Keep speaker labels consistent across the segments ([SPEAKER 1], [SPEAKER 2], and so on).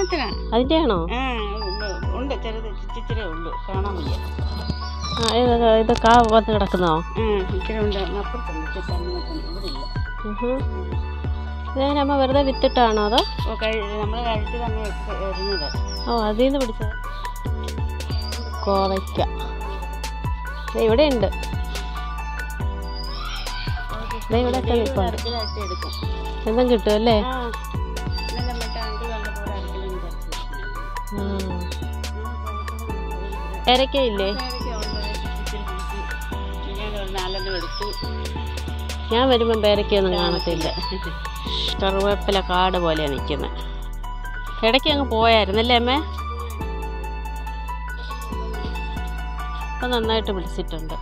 [SPEAKER 1] കല്യാണത്തിനാ
[SPEAKER 2] അതിൻ്റെ ആണോ
[SPEAKER 1] ആ ഉണ്ട്, ഉണ്ട് ചെറുത് ഇച്ചിരി ഉള്ളു കാണാൻ വയ്യ
[SPEAKER 2] ആ ഇത് ഇത് കാ വന്ന് കിടക്കുന്നോ
[SPEAKER 1] ആ ഇച്ചിരി ഉണ്ട് അപ്പുറത്തുണ്ട് ഇച്ചിരി തണ്ണിമത്തൻ ഇവിടെ ഇല്ല
[SPEAKER 2] ഇതേനെ അമ്മ വെറുതെ വിത്തിട്ടാണോ അതോ
[SPEAKER 1] ഓ കഴി നമ്മൾ കഴിച്ച് തന്നെ എറിഞ്ഞത്
[SPEAKER 2] ഓ അതിൽ നിന്ന് പിടിച്ചത് കോവയ്ക്ക ദേ ഇവിടെ ഉണ്ട് ദേ ഇവിടെ ഒക്കെ നിൽപ്പുണ്ട്
[SPEAKER 1] അരക്കിലാക്കി എടുക്കും
[SPEAKER 2] എന്തും കിട്ടും അല്ലേ
[SPEAKER 1] ആ ഇന്നലെ മറ്റേ ആണ്ട് കണ്ടപ്പോൾ അരക്കിലും
[SPEAKER 2] ഏരക്കയില്ലേ
[SPEAKER 1] നാലെണ്ണം എടുത്തു
[SPEAKER 2] ഞാൻ വരുമ്പം പേരയ്ക്കൊന്നും കാണത്തില്ല കറുവേപ്പില കാട് പോലെ നിൽക്കുന്നത് ഇടയ്ക്ക് അങ്ങ് പോയായിരുന്നല്ലേ അമ്മേ അപ്പം നന്നായിട്ട് പിടിച്ചിട്ടുണ്ട്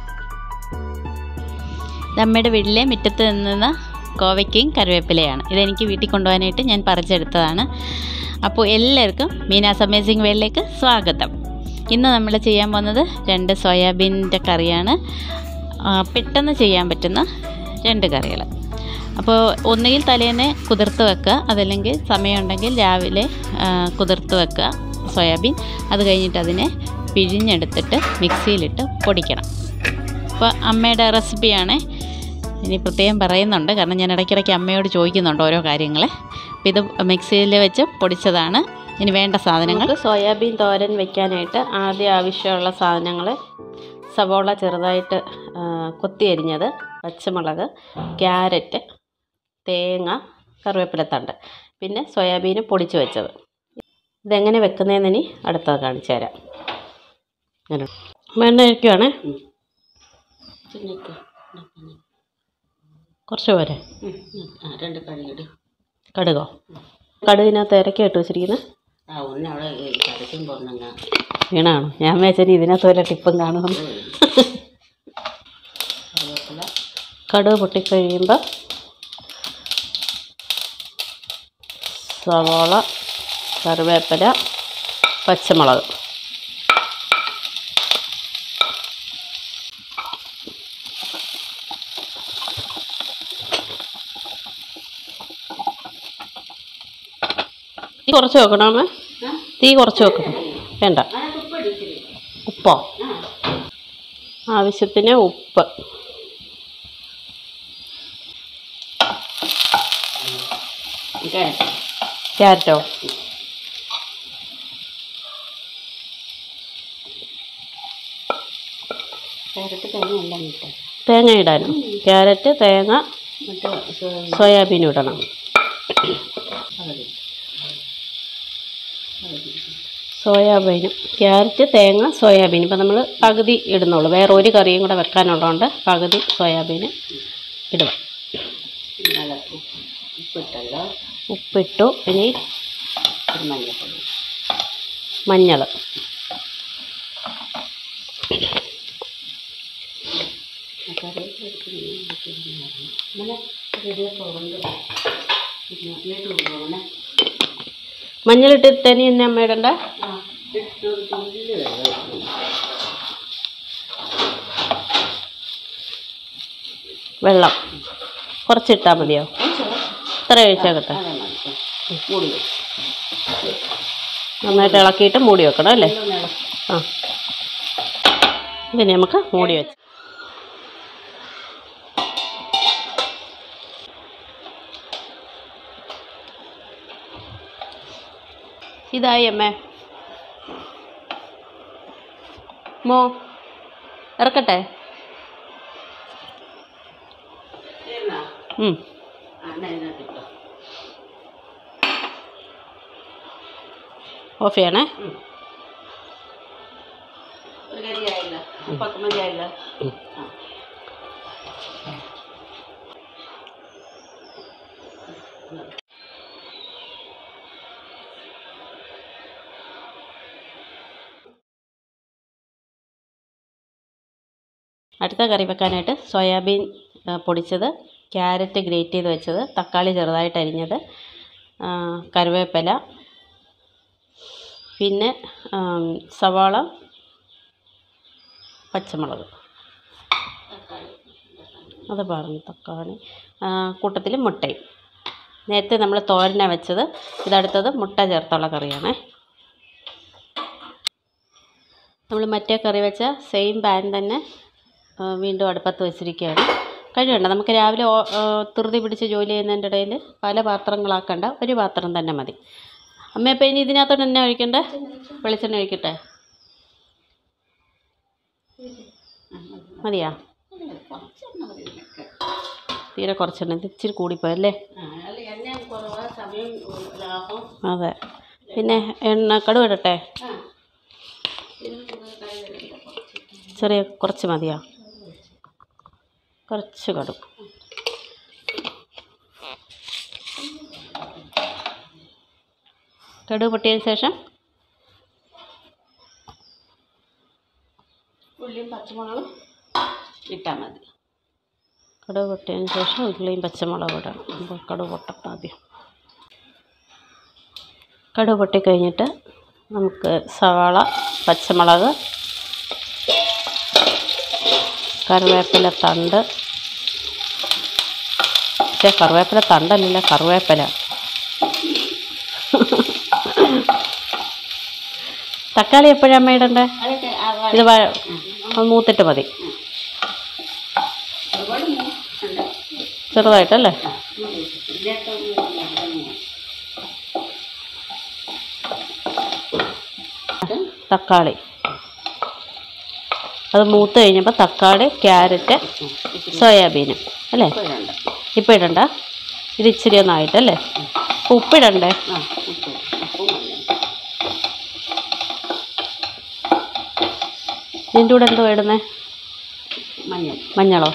[SPEAKER 3] ഇത് അമ്മയുടെ വീട്ടിലെ മുറ്റത്ത് നിന്ന കോവയ്ക്കയും കറിവേപ്പിലയാണ് ഇതെനിക്ക് വീട്ടിൽ കൊണ്ടുപോകാനായിട്ട് ഞാൻ പറിച്ചെടുത്തതാണ് അപ്പോൾ എല്ലാവർക്കും മീനാസ് അമേസിംഗ് വേളിലേക്ക് സ്വാഗതം ഇന്ന് നമ്മൾ ചെയ്യാൻ പോകുന്നത് രണ്ട് സോയാബീനിൻ്റെ കറിയാണ് ആ, പെട്ടെന്ന് ചെയ്യാൻ പറ്റുന്ന രണ്ട് കറികൾ അപ്പോൾ ഒന്നുകിൽ തലേന്ന് കുതിർത്ത് വെക്കുക അതല്ലെങ്കിൽ സമയമുണ്ടെങ്കിൽ രാവിലെ ആ, കുതിർത്ത് വെക്കുക സോയാബീൻ അത് കഴിഞ്ഞിട്ട് അതിനെ പിഴിഞ്ഞെടുത്തിട്ട് മിക്സിയിലിട്ട് പൊടിക്കണം അപ്പോൾ അമ്മയുടെ റെസിപ്പിയാണ് ഇനി പ്രത്യേകം പറയുന്നുണ്ട് കാരണം ഞാൻ ഇടയ്ക്കിടയ്ക്ക് അമ്മയോട് ചോദിക്കുന്നുണ്ട് ഓരോ കാര്യങ്ങൾ അപ്പോൾ ഇത് മിക്സിയിൽ വെച്ച് പൊടിച്ചതാണ് ഇനി വേണ്ട സാധനങ്ങൾ
[SPEAKER 2] നമുക്ക് സോയാബീൻ തോരൻ വെക്കാനായിട്ട് ആദ്യം ആവശ്യമുള്ള സാധനങ്ങൾ സവോള ചെറുതായിട്ട് ആ, കൊത്തി അരിഞ്ഞത് പച്ചമുളക് ക്യാരറ്റ് തേങ്ങ കറിവേപ്പിലത്തണ്ട് പിന്നെ സോയാബീൻ പൊടിച്ച് വെച്ചത് ഇതെങ്ങനെ വെക്കുന്നതെന്ന് ഇനി അടുത്തത് കാണിച്ചു തരാം ഇങ്ങനെ. എണ്ണ ഒഴിക്കുവാണേ കുറച്ച് പോരെ
[SPEAKER 1] രണ്ട് കഴുകിട്
[SPEAKER 2] കടുകോ കടുകിനകത്ത് ഇരക്കി ഇട്ട് വെച്ചിരിക്കുന്നത്
[SPEAKER 1] ആ ഒന്ന് അവിടെ കടക്കും പോന്നങ്ങ
[SPEAKER 2] വീണാണോ ഞാൻ വെച്ചാൽ ഇതിനകത്ത് വല്ല ടിപ്പും കാണുമെന്ന്
[SPEAKER 1] കറിവേപ്പില
[SPEAKER 2] കടുക് പൊട്ടിക്കഴിയുമ്പോൾ സവാള കറിവേപ്പില പച്ചമുളക് തീ കുറച്ച് വെക്കണോ അമ്മ തീ കുറച്ച് വെക്കണം വേണ്ട ഉപ്പോ ആവശ്യത്തിന് ഉപ്പ് ക്യാരറ്റോ
[SPEAKER 1] ക്യാരറ്റ് തേങ്ങ എല്ലാം കിട്ടും
[SPEAKER 2] തേങ്ങ ഇടാനും ക്യാരറ്റ് തേങ്ങ
[SPEAKER 1] മറ്റേ
[SPEAKER 2] സോയാബീൻ ഇടണം
[SPEAKER 1] പകുതി
[SPEAKER 2] സോയാബീനും ക്യാരറ്റ് തേങ്ങ സോയാബീൻ ഇപ്പം നമ്മൾ പകുതി ഇടുന്നുള്ളൂ വേറെ ഒരു കറിയും കൂടെ വെക്കാനുള്ളതുകൊണ്ട് പകുതി സോയാബീൻ ഇടുക
[SPEAKER 1] നല്ല ഉപ്പ് ഉപ്പിട്ടല്ലോ
[SPEAKER 2] ഉപ്പിട്ടു ഇനി
[SPEAKER 1] ഒരു മഞ്ഞപ്പൊടി
[SPEAKER 2] മഞ്ഞൾ
[SPEAKER 1] അങ്ങനെ റെഡി പോകുന്നുണ്ട് വീട്ടിൽ കൊണ്ടുപോകണേ
[SPEAKER 2] മഞ്ഞളിട്ട് തന്നെ തന്നെ അമ്മ ഇടണ്ട
[SPEAKER 1] ആ ഇട്ട് ഒരു തുള്ളി വെള്ളം
[SPEAKER 2] വെള്ളം കുറച്ചിട്ടാൽ മതിയോ ഇത്ര ഒഴിച്ചേക്കട്ടെ
[SPEAKER 1] അതെ മതി മൂടി വെക്കും
[SPEAKER 2] നന്നായിട്ട് ഇളക്കിയിട്ട് മൂടി വെക്കണം അല്ലേ
[SPEAKER 1] ഇതൊന്ന് ഇളക്കി
[SPEAKER 2] ആ ഇതിനെ നമുക്ക് മൂടി വെച്ച് ഇതായി അമ്മേ മോ ഇറക്കട്ടെ
[SPEAKER 1] തീർന്നാ?
[SPEAKER 2] ഉം.
[SPEAKER 1] ആ, എന്നാ ഇതിനകത്ത് ഇട്ടോ.
[SPEAKER 2] ഓഫ് ചെയ്യണേ
[SPEAKER 1] ഒരു കരിയായില്ല പത്ത് മതിയായില്ല ആ.
[SPEAKER 2] അടുത്ത കറി വെക്കാനായിട്ട് സോയാബീൻ ആ, പൊടിച്ചത് ക്യാരറ്റ് ഗ്രേറ്റ് ചെയ്ത് വെച്ചത് തക്കാളി ചെറുതായിട്ട് അരിഞ്ഞത് ആ, കറിവേപ്പില പിന്നെ ആം, സവാള പച്ചമുളക് അത് പറഞ്ഞു തക്കാളി കൂട്ടത്തിൽ മുട്ടയും നേരത്തെ നമ്മൾ തോരന വെച്ചത് ഇതടുത്തത് മുട്ട ചേർത്തുള്ള കറിയാണേ നമ്മൾ മറ്റേ കറി വെച്ച സെയിം പാൻ തന്നെ ആ, വീണ്ടും അടുപ്പത്ത് വെച്ചിരിക്കുകയാണ് കഴിയണ്ട നമുക്ക് രാവിലെ ഓ- ആ, ധൃതി പിടിച്ച് ജോലി ചെയ്യുന്നതിൻ്റെ ഇടയിൽ പല പാത്രങ്ങളാക്കണ്ട ഒരു പാത്രം തന്നെ മതി അമ്മ അപ്പം ഇനി ഇതിനകത്തോട്ട് എന്നാ ഒഴിക്കണ്ടേ വെളിച്ചെണ്ണ ഒഴിക്കട്ടെ മതിയാ തീരെ കുറച്ചെണ്ണ ഇത് ഇച്ചിരി കൂടിപ്പോയല്ലേ അതെ പിന്നെ എണ്ണ കടുക് ഇടട്ടെ ചെറിയ കുറച്ച് മതിയാ കുറച്ച് കടുക് കടുക് പൊട്ടിയതിന് ശേഷം
[SPEAKER 1] ഉള്ളിയും പച്ചമുളകും ഇട്ടാൽ മതി
[SPEAKER 2] കടുക് പൊട്ടിയതിന് ശേഷം ഉള്ളിയും പച്ചമുളകും ഇടണം അപ്പോൾ കടുക് പൊട്ടണം ആദ്യം കടുക് പൊട്ടിക്കഴിഞ്ഞിട്ട് നമുക്ക് സവാള പച്ചമുളക് കറിവേപ്പില തണ്ട് പക്ഷേ കറിവേപ്പില തണ്ടല്ലല്ലോ കറിവേപ്പില തക്കാളി എപ്പോഴാണ് അമ്മ ഇടണ്ടേ
[SPEAKER 1] അതൊക്കെ ആ വ-
[SPEAKER 2] ഇത് വ- അത് മൂത്തിട്ട് മതി
[SPEAKER 1] ഒരുപാട് ഉണ്ട്
[SPEAKER 2] ചെറുതായിട്ടല്ലേ
[SPEAKER 1] ഇതിനകത്ത്
[SPEAKER 2] തക്കാളി അത് മൂത്ത് കഴിഞ്ഞപ്പോൾ തക്കാളി ക്യാരറ്റ് സോയാബീനും അല്ലേ
[SPEAKER 1] വേണ്ട
[SPEAKER 2] ഇപ്പം ഇടണ്ട ഇത് ഇച്ചിരി ഒന്നായിട്ടല്ലേ അപ്പോൾ ഉപ്പിടണ്ടേ
[SPEAKER 1] ആ ഉപ്പ് ഉപ്പും മഞ്ഞളും
[SPEAKER 2] ഇതിൻ്റെ കൂടെ എന്തോ ഇടുന്നേ
[SPEAKER 1] മഞ്ഞൾ
[SPEAKER 2] മഞ്ഞളോ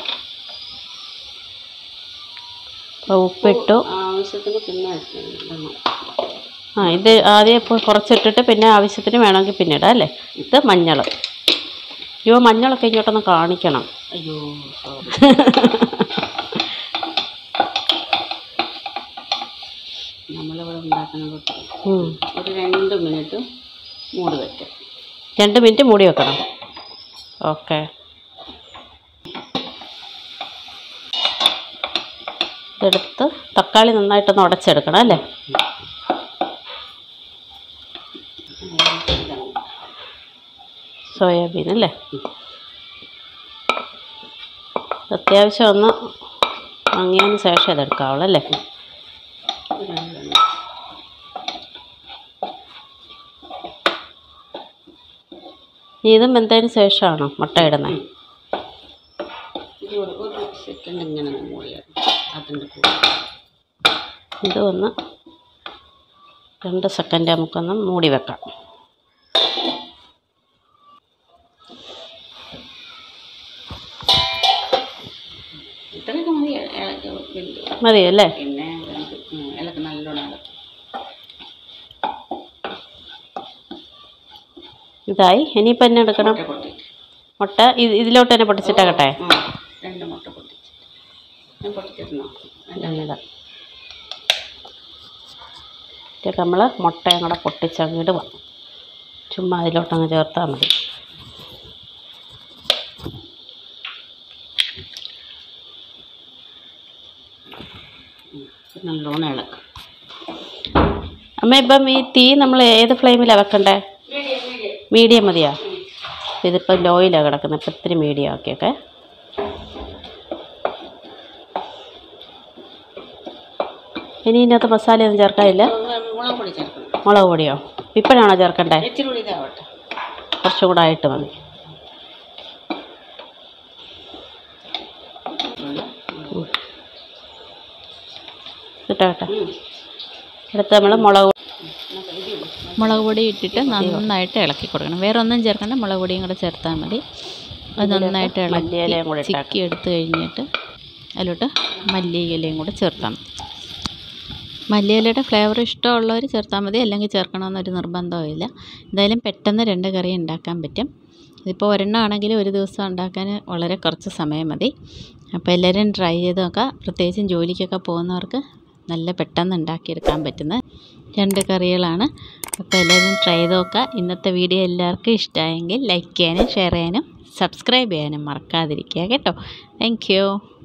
[SPEAKER 2] അപ്പോൾ ഉപ്പിട്ടു
[SPEAKER 1] ആവശ്യത്തിന് പിന്നെ ഇടണം
[SPEAKER 2] ആ ഇത് ആദ്യം ഇപ്പോൾ കുറച്ചിട്ടിട്ട് പിന്നെ ആവശ്യത്തിന് വേണമെങ്കിൽ പിന്നെ ഇടാം അല്ലേ ഇത് മഞ്ഞൾ അയ്യോ മഞ്ഞളൊക്കെ ഇങ്ങോട്ടൊന്ന് കാണിക്കണം
[SPEAKER 1] അയ്യോ സോറി നമ്മളിവിടെ ഉണ്ടാക്കുന്നത്
[SPEAKER 2] ഉം.
[SPEAKER 1] ഒരു രണ്ട് മിനിറ്റ് മൂടി വയ്ക്കാം
[SPEAKER 2] രണ്ട് മിനിറ്റ് മൂടി വെക്കണം ഓക്കെ ഇതെടുത്ത് തക്കാളി നന്നായിട്ടൊന്ന് ഉടച്ചെടുക്കണം അല്ലേ സോയാബീൻ അല്ലേ അത്യാവശ്യം ഒന്ന് മങ്ങിയതിന് ശേഷം ഇതെടുക്കാവുള്ളൂ അല്ലേ ഇനി ഇതും വെന്തതിന് ശേഷമാണോ മുട്ട ഇടുന്നത്
[SPEAKER 1] ഇത് ഒരു ഒരു സെക്കൻഡ് ഇങ്ങനെ മൂടിയാണ് അതിൻ്റെ കൂടെ
[SPEAKER 2] ഇത് ഒന്ന് രണ്ട് സെക്കൻഡ് നമുക്കൊന്ന് മൂടി വെക്കാം
[SPEAKER 1] ഇത്രയൊക്കെ മതി ഇളക്കി വെന്ത്.
[SPEAKER 2] മതി അല്ലേ
[SPEAKER 1] പിന്നെ നമുക്ക് ഉം, ഇളക്കി നല്ലോണം ഇളക്കി
[SPEAKER 2] ഇതായി ഇനിയിപ്പോൾ എന്നെ എടുക്കണം
[SPEAKER 1] മുട്ട പൊട്ടി
[SPEAKER 2] മുട്ട ഇത് ഇതിലോട്ട് തന്നെ പൊട്ടിച്ചിട്ടാകട്ടെ
[SPEAKER 1] ഉം, രണ്ട് മുട്ട പൊട്ടിച്ച് ഞാൻ പൊട്ടിച്ചിരുന്നോ
[SPEAKER 2] ഇതാ ഇതൊക്കെ നമ്മൾ മുട്ടയും കൂടെ പൊട്ടിച്ചങ്ങിടുക ചുമ്മാ അതിലോട്ടങ്ങ് ചേർത്താൽ മതി
[SPEAKER 1] നല്ലോണം ഇളക്കാം
[SPEAKER 2] അമ്മ ഇപ്പം ഈ തീ നമ്മൾ ഏത് ഫ്ലെയിമിലാണ് വെക്കണ്ടേ മീഡിയം മതിയോ ഇതിപ്പോൾ ലോയിലാണ് കിടക്കുന്നത് ഇപ്പം ഇത്തിരി മീഡിയം ആക്കിയൊക്കെ ഇനി ഇതിനകത്ത് മസാലയൊന്നും ചേർക്കാനില്ല
[SPEAKER 1] മുളക് പൊടി ചേർക്കണം
[SPEAKER 2] മുളക് പൊടിയോ ഇപ്പോഴാണോ ചേർക്കണ്ടേ
[SPEAKER 1] ഇച്ചിരി കൂടി ഇതാവട്ടെ
[SPEAKER 2] കുറച്ചും കൂടെ ആയിട്ട് മതി കിട്ടട്ടെ അടുത്ത് നമ്മൾ മുളക്
[SPEAKER 3] മുളക് പൊടി ഇട്ടിട്ട് നന്നായിട്ട് ഇളക്കി കൊടുക്കണം വേറെ ഒന്നും ചേർക്കണ്ട മുളക് പൊടിയും കൂടെ ചേർത്താൽ മതി അത് നന്നായിട്ട്
[SPEAKER 2] മല്ലിയിലയും കൂടെ
[SPEAKER 3] ഇളക്കി ചിക്കി എടുത്ത് കഴിഞ്ഞിട്ട് അതിലോട്ട് മല്ലിയിലയും കൂടെ ചേർത്താൽ മതി മല്ലിയിലയുടെ ഫ്ലേവർ ഇഷ്ടമുള്ളവർ ചേർത്താൽ മതി അല്ലെങ്കിൽ ചേർക്കണമെന്നൊരു നിർബന്ധമില്ല എന്തായാലും പെട്ടെന്ന് രണ്ട് കറി ഉണ്ടാക്കാൻ പറ്റും ഇതിപ്പോൾ ഒരെണ്ണം ആണെങ്കിൽ ഒരു ദിവസം ഉണ്ടാക്കാൻ വളരെ കുറച്ച് സമയം മതി അപ്പോൾ എല്ലാവരും ട്രൈ ചെയ്ത് നോക്കാം പ്രത്യേകിച്ചും ജോലിക്കൊക്കെ പോകുന്നവർക്ക് നല്ല പെട്ടെന്ന് ഉണ്ടാക്കിയെടുക്കാൻ പറ്റുന്ന രണ്ട് കറികളാണ് അപ്പോൾ എല്ലാവരും ട്രൈ ചെയ്ത് നോക്കുക ഇന്നത്തെ വീഡിയോ എല്ലാവർക്കും ഇഷ്ടമായെങ്കിൽ ലൈക്ക് ചെയ്യാനും ഷെയർ ചെയ്യാനും സബ്സ്ക്രൈബ് ചെയ്യാനും മറക്കാതിരിക്കുക കേട്ടോ താങ്ക്